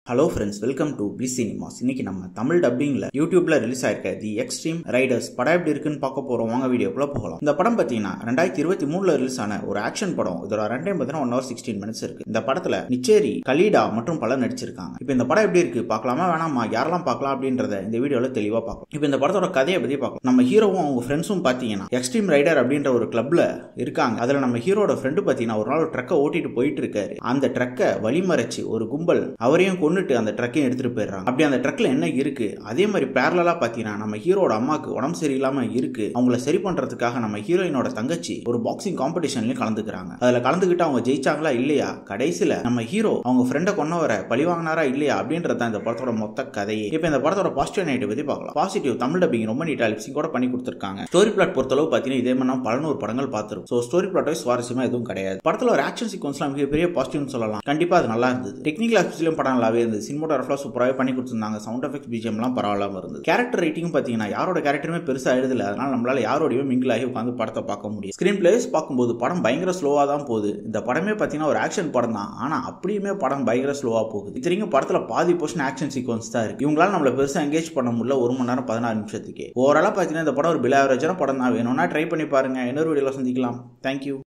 hello friends welcome to B cinemas இன்னைக்கு நம்ம தமிழ் டப்பிங்ல யூடியூப்ல ரிலீஸ் ஆயிருக்க தி எக்ஸ்ட்ரீம் ரைடர்ஸ் படம் எப்படி இருக்குன்னு பார்க்க போறோம் வாங்க வீடியோக்குள்ள போகலாம் இந்த படம் பார்த்தீங்கன்னா ரெண்டாயிரத்தி இருபத்தி மூணுல ரிலீஸ் ஆன ஒரு ஆக்ஷன் படம் இதோட ரன் டைம் பார்த்தீங்கன்னா ஒன் ஹவர் சிக்ஸ்டீன் மினிட்ஸ் இருக்கு இந்த படத்துல நிச்சேரி கலீடா மற்றும் பலர் நடிச்சிருக்காங்க இப்போ இந்த படம் எப்படி இருக்கு பார்க்கலாமா வேணாமா யாரெல்லாம் பார்க்கலாம் அப்படின்றத இந்த வீடியோல தெளிவா பார்க்கலாம் இப்போ இந்த படத்தோட கதையை பத்தி பார்க்கலாம் நம்ம ஹீரோவும் அவங்க ஃப்ரெண்ட்ஸும் பார்த்தீங்கன்னா எக்ஸ்ட்ரீம் ரைடர் அப்படின்ற ஒரு கிளப்ல இருக்காங்க அதுல நம்ம ஹீரோட ஃப்ரெண்டு பார்த்தீங்கன்னா ஒரு நாள் ஒரு ட்ரக்கை ஓட்டிட்டு போயிட்டு இருக்காரு அந்த ட்ரக்கை வழிமறைச்சு ஒரு கும்பல் அவரையும் கொண்டுட்டு அந்த ட்ரக்கையும் எடுத்துட்டு போயிடுறாங்க அப்படி அந்த ட்ரக்ல என்ன இருக்கு அதே மாதிரி பேரலா பாத்தீங்கன்னா நம்ம ஹீரோட அம்மாக்கு உடம்பு சரியில்லாம இருக்கு அவங்கள சரி பண்றதுக்காக நம்ம ஹீரோயினோட தங்கச்சி ஒரு பாக்ஸிங் காம்படிஷன்லயும் கலந்துக்கிறாங்க அதுல கலந்துக்கிட்டு அவங்க ஜெயிச்சாங்களா இல்லையா கடைசியில நம்ம ஹீரோ அவங்க ஃப்ரெண்டை கொன்னவரை பழி வாங்கினாரா இல்லையா அப்படின்றது இந்த படத்தோட மொத்த கதையே இப்போ இந்த படத்தோட பாசிட்டிவ் நைட்டு பத்தி பார்க்கலாம் பாசிட்டிவ் தமிழ் டப்பிங் ரொம்ப நீட்டா லிப்சிங் கூட பண்ணி கொடுத்துருக்காங்க ஸ்டோரி பிளாட் பொறுத்தளவு பாத்தீங்கன்னா இதே மாதிரி நம்ம பல நூறு படங்கள் பார்த்துரும் ஸோ ஸ்டோரி பிளாட்டை சுவாரஸ்யமா எதுவும் கிடையாது படத்துல ஒரு ஆக்ஷன் சீக்வன்ஸ்லாம் மிகப்பெரிய பாசிட்டிவ்னு சொல்லலாம் கண்டிப்பா அது நல்லா இருந்தது டெக்னிக்கல் ஆஸ்பெக்ட்லயும் படம் நல்லாவே இருந்தது சினிமோட்டோகிராஃபில் சூப்பராகவே பண்ணி கொடுத்துருந்தாங்க சவுண்ட் எஃபெக்ட்ஸ் பிஜிஎம்லாம் பரவாயில்லாம இருந்தது கேரக்டர் ரைட்டிங் பார்த்தீங்கன்னா யாரோட கேரக்டருமே பெருசாக எழுதல அதனால நம்மளால யாரோடையும் மிங்கிள் ஆகி உட்காந்து படத்தை பார்க்க முடியும் ஸ்க்ரீன் பிளேஸ் பார்க்கும்போது படம் பயங்கர ஸ்லோவாக தான் போகுது இந்த படமே பார்த்தீங்கன்னா ஒரு ஆக்ஷன் படம் தான் ஆனால் அப்படியுமே படம் பயங்கர ஸ்லோவாக போகுது இத்தனைக்கும் படத்தில் பாதி போர்ஷன் ஆக்ஷன் சீக்வன்ஸ் தான் இருக்கு இவங்களால நம்மள பெருசாக எங்கேஜ் பண்ண முடியல ஒரு மணி நேரம் பதினாறு நிமிஷத்துக்கு ஓவராலாக பார்த்தீங்கன்னா இந்த படம் ஒரு பில் ஆவரேஜான படம் தான் வேணும்னா ட்ரை பண்ணி பாருங்க இன்னொரு வீடியோவில் சந்திக்கலாம் தேங்க்யூ